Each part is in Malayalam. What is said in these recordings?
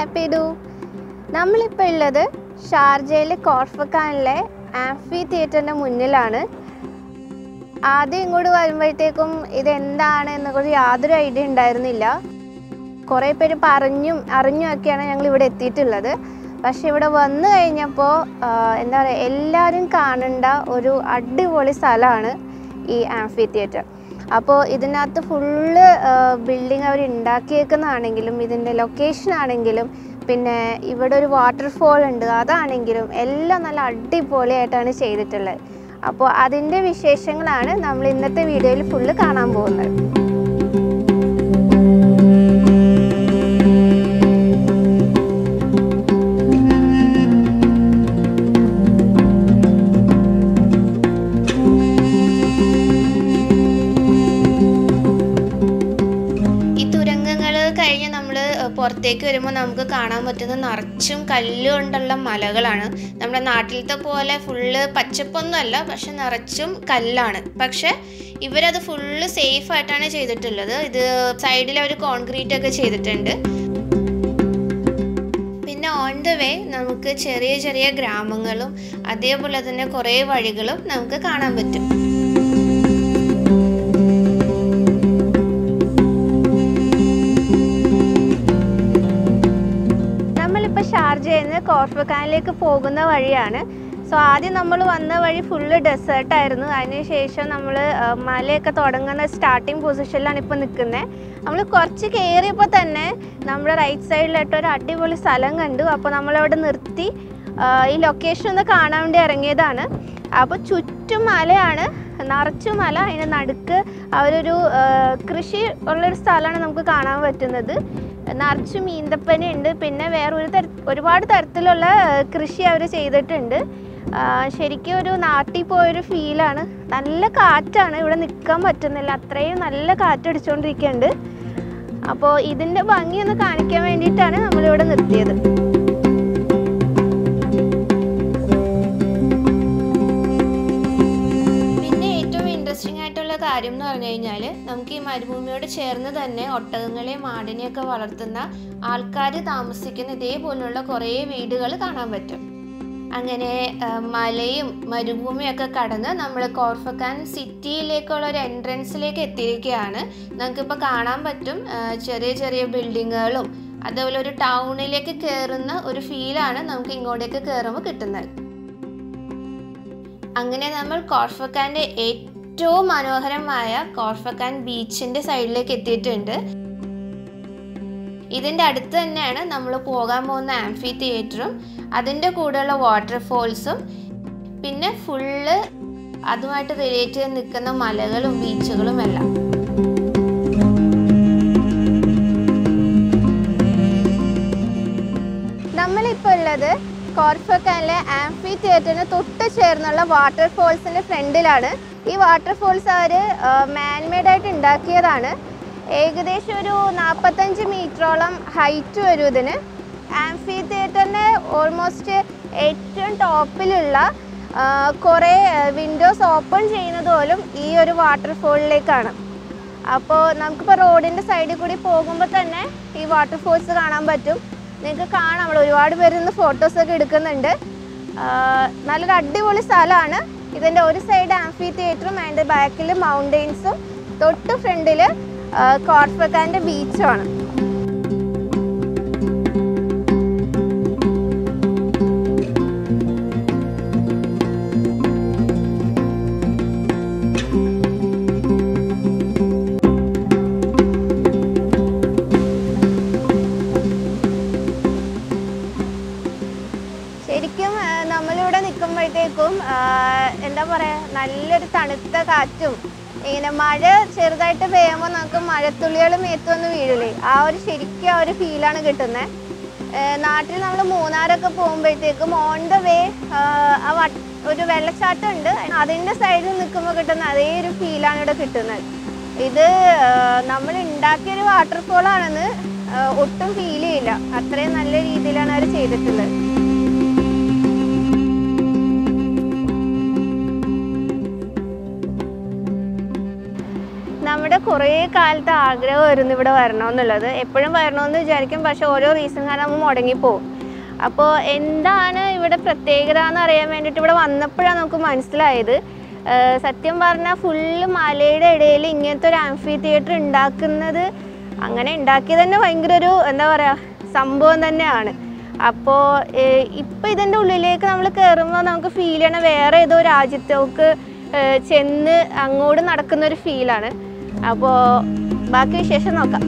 ഹാപ്പി ഡു നമ്മളിപ്പോൾ ഉള്ളത് ഷാർജയിലെ കോർഫക്കാനിലെ ആംഫി തിയേറ്ററിൻ്റെ മുന്നിലാണ് ആദ്യം ഇങ്ങോട്ട് വരുമ്പോഴത്തേക്കും ഇതെന്താണ് എന്നെക്കുറിച്ച് യാതൊരു ഐഡിയ ഉണ്ടായിരുന്നില്ല കുറേ പേര് പറഞ്ഞും അറിഞ്ഞും ഒക്കെയാണ് ഞങ്ങൾ ഇവിടെ എത്തിയിട്ടുള്ളത് പക്ഷെ ഇവിടെ വന്നു കഴിഞ്ഞപ്പോൾ എന്താ പറയുക എല്ലാവരും കാണേണ്ട ഒരു അടിപൊളി സ്ഥലമാണ് ഈ ആംഫി തിയേറ്റർ അപ്പോൾ ഇതിനകത്ത് ഫുള്ള് ബിൽഡിംഗ് അവർ ഉണ്ടാക്കിയേക്കുന്നതാണെങ്കിലും ഇതിൻ്റെ ലൊക്കേഷൻ ആണെങ്കിലും പിന്നെ ഇവിടെ ഒരു വാട്ടർഫോൾ ഉണ്ട് അതാണെങ്കിലും എല്ലാം നല്ല അടിപൊളിയായിട്ടാണ് ചെയ്തിട്ടുള്ളത് അപ്പോൾ അതിൻ്റെ വിശേഷങ്ങളാണ് നമ്മൾ ഇന്നത്തെ വീഡിയോയിൽ ഫുള്ള് കാണാൻ പോകുന്നത് ഈ തുരങ്കങ്ങൾ കഴിഞ്ഞ് നമ്മൾ പുറത്തേക്ക് വരുമ്പോൾ നമുക്ക് കാണാൻ പറ്റുന്ന നിറച്ചും കല്ലുകൊണ്ടുള്ള മലകളാണ് നമ്മുടെ നാട്ടിലത്തെ പോലെ ഫുള്ള് പച്ചപ്പൊന്നുമല്ല പക്ഷെ നിറച്ചും കല്ലാണ് പക്ഷെ ഇവരത് ഫുള്ള് സേഫ് ആയിട്ടാണ് ചെയ്തിട്ടുള്ളത് ഇത് സൈഡിൽ അവർ കോൺക്രീറ്റ് ഒക്കെ ചെയ്തിട്ടുണ്ട് പിന്നെ ഓൺ ദ വേ നമുക്ക് ചെറിയ ചെറിയ ഗ്രാമങ്ങളും അതേപോലെ തന്നെ കുറേ വഴികളും നമുക്ക് കാണാൻ പറ്റും നമ്മളിപ്പോൾ ഷാർജയിൽ നിന്ന് കോർഫക്കാനിലേക്ക് പോകുന്ന വഴിയാണ് സോ ആദ്യം നമ്മൾ വന്ന വഴി ഫുള്ള് ഡെസേർട്ടായിരുന്നു അതിനുശേഷം നമ്മൾ മലയൊക്കെ തുടങ്ങുന്ന സ്റ്റാർട്ടിങ് പൊസിഷനിലാണ് ഇപ്പോൾ നിൽക്കുന്നത് നമ്മൾ കുറച്ച് കയറിയപ്പോൾ തന്നെ നമ്മുടെ റൈറ്റ് സൈഡിലായിട്ട് ഒരു അടിപൊളി സ്ഥലം കണ്ടു അപ്പോൾ നമ്മളവിടെ നിർത്തി ആ, ഈ ലൊക്കേഷൻ ഒന്ന് കാണാൻ വേണ്ടി ഇറങ്ങിയതാണ് അപ്പോൾ ചുറ്റും മലയാണ് നിറച്ചു മല അതിൻ്റെ നടുക്ക് അവരൊരു ആ, കൃഷി ഉള്ളൊരു സ്ഥലമാണ് നമുക്ക് കാണാൻ പറ്റുന്നത് നിറച്ചും ഈന്തപ്പന ഉണ്ട് പിന്നെ വേറെ ഒരു തര ഒരുപാട് തരത്തിലുള്ള ആ, കൃഷി അവർ ചെയ്തിട്ടുണ്ട് ആ, ശരിക്കും ഒരു നാട്ടിൽ പോയൊരു ഫീലാണ് നല്ല കാറ്റാണ് ഇവിടെ നിൽക്കാൻ പറ്റുന്നില്ല അത്രയും നല്ല കാറ്റടിച്ചുകൊണ്ടിരിക്കുന്നുണ്ട് അപ്പോൾ ഇതിൻ്റെ ഭംഗി ഒന്ന് കാണിക്കാൻ വേണ്ടിയിട്ടാണ് നമ്മളിവിടെ നിർത്തിയത് പിന്നെ ഏറ്റവും ഇൻട്രസ്റ്റിംഗ് ആയിട്ടുള്ള കാര്യം എന്ന് പറഞ്ഞു കഴിഞ്ഞാൽ നമുക്ക് ഈ മരുഭൂമിയോട് ചേർന്ന് തന്നെ ഒട്ടകങ്ങളെയും മാടിനെയൊക്കെ വളർത്തുന്ന ആൾക്കാർ താമസിക്കുന്ന ഇതേപോലുള്ള കുറേ വീടുകൾ കാണാൻ പറ്റും അങ്ങനെ ആ, മലയും മരുഭൂമിയും ഒക്കെ കടന്ന് നമ്മൾ കോർഫക്കാൻ സിറ്റിയിലേക്കുള്ള ഒരു എൻട്രൻസിലേക്ക് എത്തിയിരിക്കുകയാണ് നമുക്കിപ്പോൾ കാണാൻ പറ്റും ആ, ചെറിയ ചെറിയ ബിൽഡിങ്ങുകളും അതേപോലെ ഒരു ടൗണിലേക്ക് കയറുന്ന ഒരു ഫീലാണ് നമുക്ക് ഇങ്ങോട്ടേക്ക് കയറുമ്പോൾ കിട്ടുന്നത് അങ്ങനെ നമ്മൾ കോർഫക്കാൻ്റെ ഏറ്റവും മനോഹരമായ കോർഫക്കാൻ ബീച്ചിൻ്റെ സൈഡിലേക്ക് എത്തിയിട്ടുണ്ട് ഇതിൻ്റെ അടുത്ത് തന്നെയാണ് നമ്മൾ പോകാൻ പോകുന്ന ആംഫി തിയേറ്ററും അതിൻ്റെ കൂടെയുള്ള വാട്ടർഫോൾസും പിന്നെ ഫുള്ള് അതുമായിട്ട് റിലേറ്റ് ചെയ്ത് നിൽക്കുന്ന മലകളും ബീച്ചുകളും എല്ലാം നമ്മളിപ്പോൾ ഉള്ളത് കോർഫക്കാനിലെ ആംഫി തിയേറ്ററിന് തൊട്ട് ചേർന്നുള്ള വാട്ടർഫോൾസിൻ്റെ ഫ്രണ്ടിലാണ് ഈ വാട്ടർഫോൾസ് അവർ മാൻമെയ്ഡ് ആയിട്ട് ഉണ്ടാക്കിയതാണ് ഏകദേശം ഒരു നാൽപ്പത്തഞ്ച് മീറ്ററോളം ഹൈറ്റ് വരും ഇതിന് ആംഫി തിയേറ്ററിൻ്റെ ഓൾമോസ്റ്റ് ഏറ്റവും ടോപ്പിലുള്ള ആ, കുറേ വിൻഡോസ് ഓപ്പൺ ചെയ്യുന്നത് പോലും ഈ ഒരു വാട്ടർഫോളിലേക്കാണ് അപ്പോൾ നമുക്കിപ്പോൾ റോഡിൻ്റെ സൈഡിൽ കൂടി പോകുമ്പോൾ തന്നെ ഈ വാട്ടർഫോൾസ് കാണാൻ പറ്റും നിങ്ങൾക്ക് കാണാം അവിടെ ഒരുപാട് പേര് നിന്ന് ഫോട്ടോസൊക്കെ എടുക്കുന്നുണ്ട് ആ, നല്ലൊരു അടിപൊളി സ്ഥലമാണ് ഇതിൻ്റെ ഒരു സൈഡ് ആംഫി തിയേറ്ററും അതിൻ്റെ ബാക്കിൽ മൗണ്ടെയ്ൻസും തൊട്ട് ഫ്രണ്ടിൽ കോർഫക്കാൻ്റെ ബീച്ചുമാണ് ശരിക്കും ആ, നമ്മളിവിടെ നിൽക്കുമ്പോഴത്തേക്കും ആ, എന്താ പറയുക നല്ലൊരു തണുത്ത കാറ്റും ഇങ്ങനെ മഴ ചെറുതായിട്ട് പെയ്യുമ്പോൾ നമുക്ക് മഴത്തുള്ളികൾ മേത്തുവന്ന് വീഴില്ലേ ആ ഒരു ശരിക്കും ആ ഒരു ഫീലാണ് കിട്ടുന്നത് നാട്ടിൽ നമ്മൾ മൂന്നാറൊക്കെ പോകുമ്പോഴത്തേക്കും ഓൺ ദ വേ ആ വ- ഒരു വെള്ളച്ചാട്ടം ഉണ്ട് അതിൻ്റെ സൈഡിൽ നിൽക്കുമ്പോൾ കിട്ടുന്ന അതേ ഒരു ഫീലാണ് ഇവിടെ കിട്ടുന്നത് ഇത് നമ്മൾ ഉണ്ടാക്കിയൊരു വാട്ടർഫോൾ ആണെന്ന് ആ, ഒട്ടും ഫീൽ ചെയ്യില്ല അത്രയും നല്ല രീതിയിലാണ് അവർ ചെയ്തിട്ടുള്ളത് നമ്മുടെ ഇവിടെ കുറേ കാലത്തെ ആഗ്രഹമായിരുന്നു ഇവിടെ വരണമെന്നുള്ളത് എപ്പോഴും വരണമെന്ന് വിചാരിക്കും പക്ഷെ ഓരോ റീസൺ കാരണം നമ്മൾ മുടങ്ങിപ്പോവും അപ്പോൾ എന്താണ് ഇവിടെ പ്രത്യേകത എന്ന് അറിയാൻ വേണ്ടിയിട്ട് ഇവിടെ വന്നപ്പോഴാണ് നമുക്ക് മനസ്സിലായത് ഏഹ് സത്യം പറഞ്ഞാൽ ഫുള്ള് മലയുടെ ഇടയിൽ ഇങ്ങനത്തെ ഒരു ആംഫി തിയേറ്റർ ഉണ്ടാക്കുന്നത് അങ്ങനെ ഉണ്ടാക്കിയത് തന്നെ ഭയങ്കര ഒരു എന്താ പറയുക സംഭവം തന്നെയാണ് അപ്പോൾ ഇപ്പം ഇതിൻ്റെ ഉള്ളിലേക്ക് നമ്മൾ കയറുമ്പോൾ നമുക്ക് ഫീൽ ചെയ്യണ വേറെ ഏതോ രാജ്യത്തേക്ക് ഏഹ് ചെന്ന് അങ്ങോട്ട് നടക്കുന്ന ഒരു ഫീലാണ് അപ്പോൾ ബാക്കി വിശേഷം നോക്കാം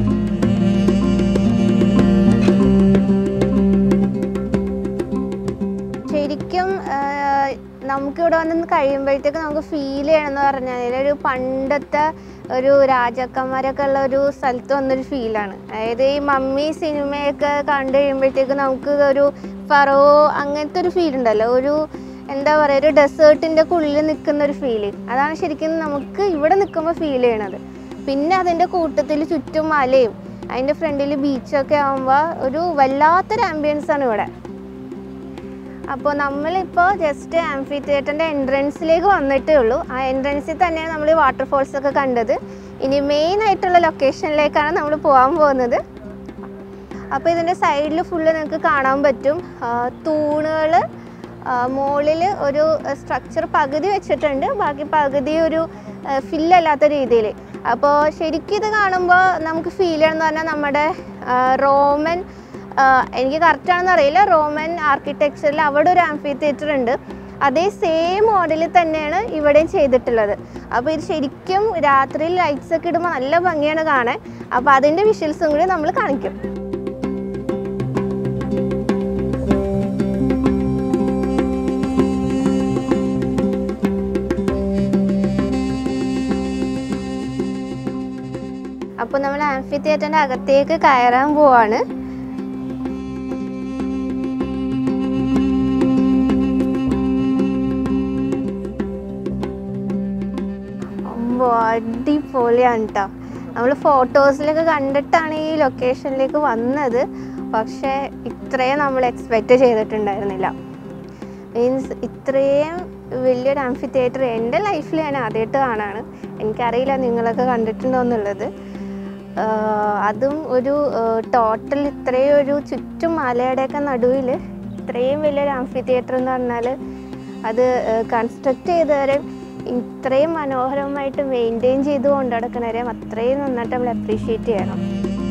ശരിക്കും ആഹ്, നമുക്കിവിടെ വന്ന് കഴിയുമ്പോഴത്തേക്ക് നമുക്ക് ഫീൽ ചെയ്യണമെന്ന് പറഞ്ഞാൽ ഒരു പണ്ടത്തെ ഒരു രാജാക്കന്മാരൊക്കെ ഉള്ള ഒരു സ്ഥലത്ത് വന്നൊരു ഫീലാണ് അതായത് ഈ മമ്മി സിനിമയൊക്കെ കണ്ടു കഴിയുമ്പോഴത്തേക്ക് നമുക്ക് ഒരു ഫറോ അങ്ങനത്തെ ഒരു ഫീൽ ഉണ്ടല്ലോ ഒരു എന്താ പറയുക ഒരു ഡെസേർട്ടിൻ്റെ ഉള്ളിൽ നിൽക്കുന്ന ഒരു ഫീല് അതാണ് ശരിക്കും നമുക്ക് ഇവിടെ നിൽക്കുമ്പോൾ ഫീൽ ചെയ്യണത് പിന്നെ അതിൻ്റെ കൂട്ടത്തിൽ ചുറ്റും മലയും അതിൻ്റെ ഫ്രണ്ടിൽ ബീച്ചൊക്കെ ആകുമ്പോൾ ഒരു വല്ലാത്തൊരു ആംബിയൻസ് ആണ് ഇവിടെ അപ്പോൾ നമ്മളിപ്പോൾ ജസ്റ്റ് ആംഫി തിയേറ്ററിൻ്റെ എൻട്രൻസിലേക്ക് വന്നിട്ടേ ഉള്ളൂ ആ എൻട്രൻസിൽ തന്നെയാണ് നമ്മൾ വാട്ടർഫോൾസ് ഒക്കെ കണ്ടത് ഇനി മെയിൻ ആയിട്ടുള്ള ലൊക്കേഷനിലേക്കാണ് നമ്മൾ പോകാൻ പോകുന്നത് അപ്പോൾ ഇതിൻ്റെ സൈഡിൽ ഫുള്ള് നിങ്ങൾക്ക് കാണാൻ പറ്റും തൂണുകൾ മുകളിൽ ഒരു സ്ട്രക്ചർ പകുതി വെച്ചിട്ടുണ്ട് ബാക്കി പകുതി ഒരു ഫില്ലല്ലാത്ത രീതിയിൽ അപ്പോൾ ശരിക്കും ഇത് കാണുമ്പോൾ നമുക്ക് ഫീൽ ചെയ്യണമെന്ന് പറഞ്ഞാൽ നമ്മുടെ ആ, റോമൻ ആ, എനിക്ക് കറക്റ്റ് ആണെന്ന് അറിയില്ല റോമൻ ആർക്കിടെക്ചറിൽ അവിടെ ഒരു ആംഫി തിയേറ്റർ ഉണ്ട് അതേ സെയിം മോഡലിൽ തന്നെയാണ് ഇവിടെയും ചെയ്തിട്ടുള്ളത് അപ്പോൾ ഇത് ശരിക്കും രാത്രിയിൽ ലൈറ്റ്സ് ഒക്കെ ഇടുമ്പോൾ നല്ല ഭംഗിയാണ് കാണാൻ അപ്പോൾ അതിൻ്റെ വിഷ്വൽസും കൂടി നമ്മൾ കാണിക്കും അപ്പോൾ നമ്മൾ ആംഫി തിയേറ്ററിൻ്റെ അകത്തേക്ക് കയറാൻ പോവാണ് അമ്പോ അടിപൊളിയാണ് കേട്ടോ നമ്മൾ ഫോട്ടോസിലൊക്കെ കണ്ടിട്ടാണ് ഈ ലൊക്കേഷനിലേക്ക് വന്നത് പക്ഷേ ഇത്രയും നമ്മൾ എക്സ്പെക്റ്റ് ചെയ്തിട്ടുണ്ടായിരുന്നില്ല മീൻസ് ഇത്രയും വലിയൊരു ആംഫി തിയേറ്റർ എൻ്റെ ലൈഫിൽ ഞാൻ ആദ്യമായിട്ട് കാണാണ് എനിക്കറിയില്ല നിങ്ങളൊക്കെ കണ്ടിട്ടുണ്ടോ എന്നുള്ളത് ആഹ് അതും ഒരു ടോട്ടൽ ഇത്രയും ഒരു ചുറ്റും മലയുടെയൊക്കെ നടുവിൽ ഇത്രയും വലിയൊരു ആംഫി തിയേറ്റർ എന്ന് പറഞ്ഞാൽ അത് കൺസ്ട്രക്ട് ചെയ്തവരെ ഇത്രയും മനോഹരമായിട്ട് മെയിൻറ്റെയിൻ ചെയ്ത് കൊണ്ടു നടക്കുന്നവരെയും അത്രയും നന്നായിട്ട് നമ്മൾ അപ്രീഷിയേറ്റ് ചെയ്യണം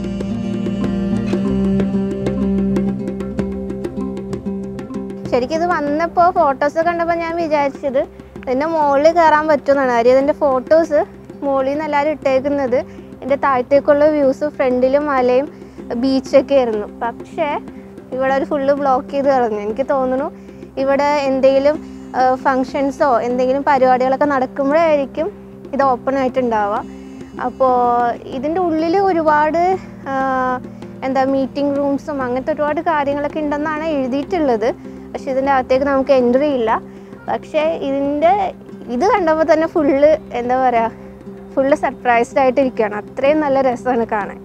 ശരിക്കും ഇത് വന്നപ്പോൾ ഫോട്ടോസ് കണ്ടപ്പോൾ ഞാൻ വിചാരിച്ചത് ഇതിൻ്റെ മുകളിൽ കയറാൻ പറ്റുമെന്നാണ് കാര്യം ഇതിൻ്റെ ഫോട്ടോസ് മുകളിൽ നിന്ന് എല്ലാവരും ഇട്ടേക്കുന്നത് എൻ്റെ താഴത്തേക്കുള്ള വ്യൂസ് ഫ്രണ്ടിലും മലയും ബീച്ചൊക്കെ ആയിരുന്നു പക്ഷേ ഇവിടെ ഒരു ഫുള്ള് ബ്ലോക്ക് ചെയ്ത് കളഞ്ഞു എനിക്ക് തോന്നുന്നു ഇവിടെ എന്തെങ്കിലും ഫങ്ഷൻസോ എന്തെങ്കിലും പരിപാടികളൊക്കെ നടക്കുമ്പോഴായിരിക്കും ഇത് ഓപ്പൺ ആയിട്ടുണ്ടാവുക അപ്പോൾ ഇതിൻ്റെ ഉള്ളിൽ ഒരുപാട് ആ, എന്താ മീറ്റിംഗ് റൂംസും അങ്ങനത്തെ ഒരുപാട് കാര്യങ്ങളൊക്കെ ഉണ്ടെന്നാണ് എഴുതിയിട്ടുള്ളത് പക്ഷെ ഇതിൻ്റെ അകത്തേക്ക് നമുക്ക് എൻട്രി ഇല്ല പക്ഷേ ഇതിൻ്റെ ഇത് കണ്ടപ്പോൾ തന്നെ ഫുള്ള് എന്താ പറയുക ഫുള്ള് സർപ്രൈസ്ഡ് ആയിട്ടിരിക്കുകയാണ് അത്രയും നല്ല രസമാണ് കാണാൻ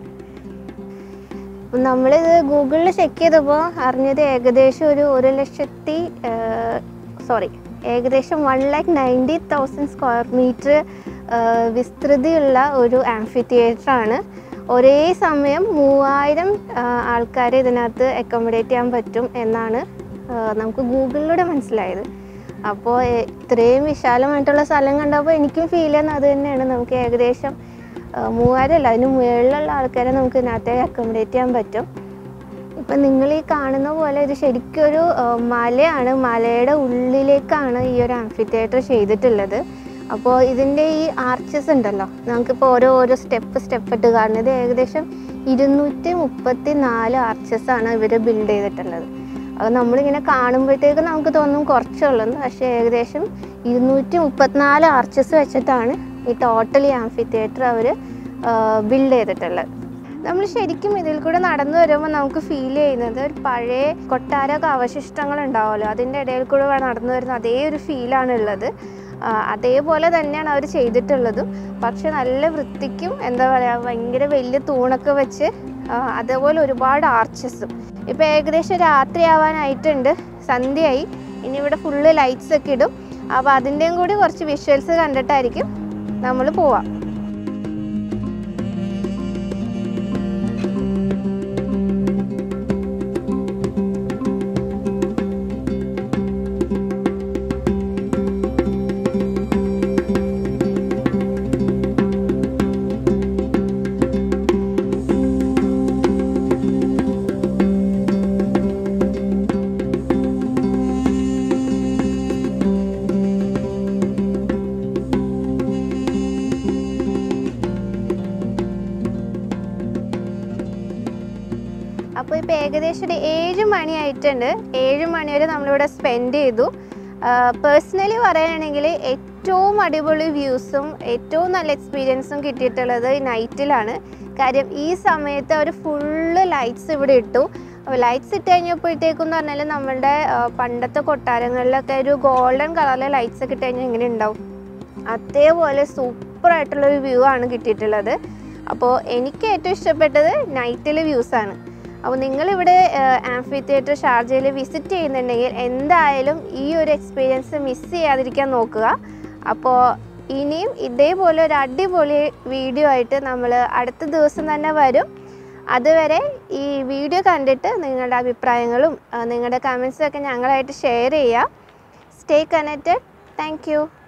അപ്പം നമ്മളിത് ഗൂഗിളിൽ ചെക്ക് ചെയ്തപ്പോൾ അറിഞ്ഞത് ഏകദേശം ഒരു ഒരു ലക്ഷത്തി സോറി ഏകദേശം one lakh ninety thousand square metre വിസ്തൃതിയുള്ള ഒരു ആംഫി തിയേറ്ററാണ് ഒരേ സമയം മൂവായിരം ആൾക്കാരെ ഇതിനകത്ത് അക്കോമഡേറ്റ് ചെയ്യാൻ പറ്റും എന്നാണ് ആ, നമുക്ക് ഗൂഗിളിലൂടെ മനസ്സിലായത് അപ്പോൾ ഇത്രയും വിശാലമായിട്ടുള്ള സ്ഥലം കണ്ടപ്പോൾ എനിക്കും ഫീൽ ചെയ്യുന്നത് അത് തന്നെയാണ് നമുക്ക് ഏകദേശം ആ, മൂവായിരം അല്ല അതിന് മുകളിലുള്ള ആൾക്കാരെ നമുക്ക് ഇതിനകത്തേക്ക് അക്കോമഡേറ്റ് ചെയ്യാൻ പറ്റും ഇപ്പം നിങ്ങൾ ഈ കാണുന്ന പോലെ ഇത് ശരിക്കും ഒരു ആ, മലയാണ് മലയുടെ ഉള്ളിലേക്കാണ് ഈ ഒരു ആംഫി തിയേറ്റർ ചെയ്തിട്ടുള്ളത് അപ്പോൾ ഇതിൻ്റെ ഈ ആർച്ചസ് ഉണ്ടല്ലോ നമുക്കിപ്പോൾ ഓരോ ഓരോ സ്റ്റെപ്പ് സ്റ്റെപ്പ് ഇട്ട് കാണുന്നത് ഏകദേശം ഇരുന്നൂറ്റി മുപ്പത്തി നാല് ആർച്ചസ് ആണ് ഇവർ ബിൽഡ് ചെയ്തിട്ടുള്ളത് അത് നമ്മളിങ്ങനെ കാണുമ്പോഴത്തേക്ക് നമുക്ക് തോന്നും കുറച്ചുള്ളൂ പക്ഷേ ഏകദേശം ഇരുന്നൂറ്റി മുപ്പത്തിനാല് ആർച്ചസ് വെച്ചിട്ടാണ് ഈ ടോട്ടൽ ഈ ആംഫി തിയേറ്റർ അവർ ബിൽഡ് ചെയ്തിട്ടുള്ളത് നമ്മൾ ശരിക്കും ഇതിൽ കൂടെ നടന്നു വരുമ്പോൾ നമുക്ക് ഫീൽ ചെയ്യുന്നത് ഒരു പഴയ കൊട്ടാരമൊക്കെ അവശിഷ്ടങ്ങൾ ഉണ്ടാവുമല്ലോ അതിൻ്റെ ഇടയിൽ കൂടെ നടന്നു വരുന്ന അതേ ഒരു ഫീലാണ് ഉള്ളത് ആ, അതേപോലെ തന്നെയാണ് അവർ ചെയ്തിട്ടുള്ളതും പക്ഷെ നല്ല വൃത്തിക്കും എന്താ പറയുക ഭയങ്കര വലിയ തൂണൊക്കെ വെച്ച് ആ, അതേപോലെ ഒരുപാട് ആർച്ചസും ഇപ്പോൾ ഏകദേശം രാത്രി ആവാനായിട്ടുണ്ട് സന്ധ്യയായി ഇനി ഇവിടെ ഫുള്ള് ലൈറ്റ്സ് ഒക്കെ ഇടും അപ്പോൾ അതിൻ്റെയും കൂടി കുറച്ച് വിഷ്വൽസ് കണ്ടിട്ടായിരിക്കും നമ്മൾ പോവാം അപ്പോൾ ഇപ്പോൾ ഏകദേശം ഒരു ഏഴ് മണി ആയിട്ടുണ്ട് ഏഴ് മണി വരെ നമ്മളിവിടെ സ്പെൻഡ് ചെയ്തു പേഴ്സണലി പറയുകയാണെങ്കിൽ ഏറ്റവും അടിപൊളി വ്യൂസും ഏറ്റവും നല്ല എക്സ്പീരിയൻസും കിട്ടിയിട്ടുള്ളത് നൈറ്റിലാണ് കാര്യം ഈ സമയത്ത് അവർ ഫുള്ള് ലൈറ്റ്സ് ഇവിടെ ഇട്ടു അപ്പോൾ ലൈറ്റ്സ് ഇട്ട് കഴിഞ്ഞപ്പോഴത്തേക്കും എന്ന് പറഞ്ഞാൽ നമ്മളുടെ ആ, പണ്ടത്തെ കൊട്ടാരങ്ങളിലൊക്കെ ഒരു ഗോൾഡൻ കളറിലെ ലൈറ്റ്സ് ഒക്കെ ഇട്ട് കഴിഞ്ഞാൽ എങ്ങനെ ഉണ്ടാവും അതേപോലെ സൂപ്പറായിട്ടുള്ളൊരു വ്യൂ ആണ് കിട്ടിയിട്ടുള്ളത് അപ്പോൾ എനിക്ക് ഏറ്റവും ഇഷ്ടപ്പെട്ടത് നൈറ്റിലെ വ്യൂസാണ് അപ്പോൾ നിങ്ങളിവിടെ ആംഫി തിയേറ്റർ ഷാർജയിൽ വിസിറ്റ് ചെയ്യുന്നുണ്ടെങ്കിൽ എന്തായാലും ഈ ഒരു എക്സ്പീരിയൻസ് മിസ് ചെയ്യാതിരിക്കാൻ നോക്കുക അപ്പോൾ ഇനിയും ഇതേപോലെ ഒരു അടിപൊളി വീഡിയോ ആയിട്ട് നമ്മൾ അടുത്ത ദിവസം തന്നെ വരും അതുവരെ ഈ വീഡിയോ കണ്ടിട്ട് നിങ്ങളുടെ അഭിപ്രായങ്ങളും ആ, നിങ്ങളുടെ കമൻസും ഒക്കെ ഞങ്ങളായിട്ട് ഷെയർ ചെയ്യുക സ്റ്റേ കണക്റ്റഡ് താങ്ക് യു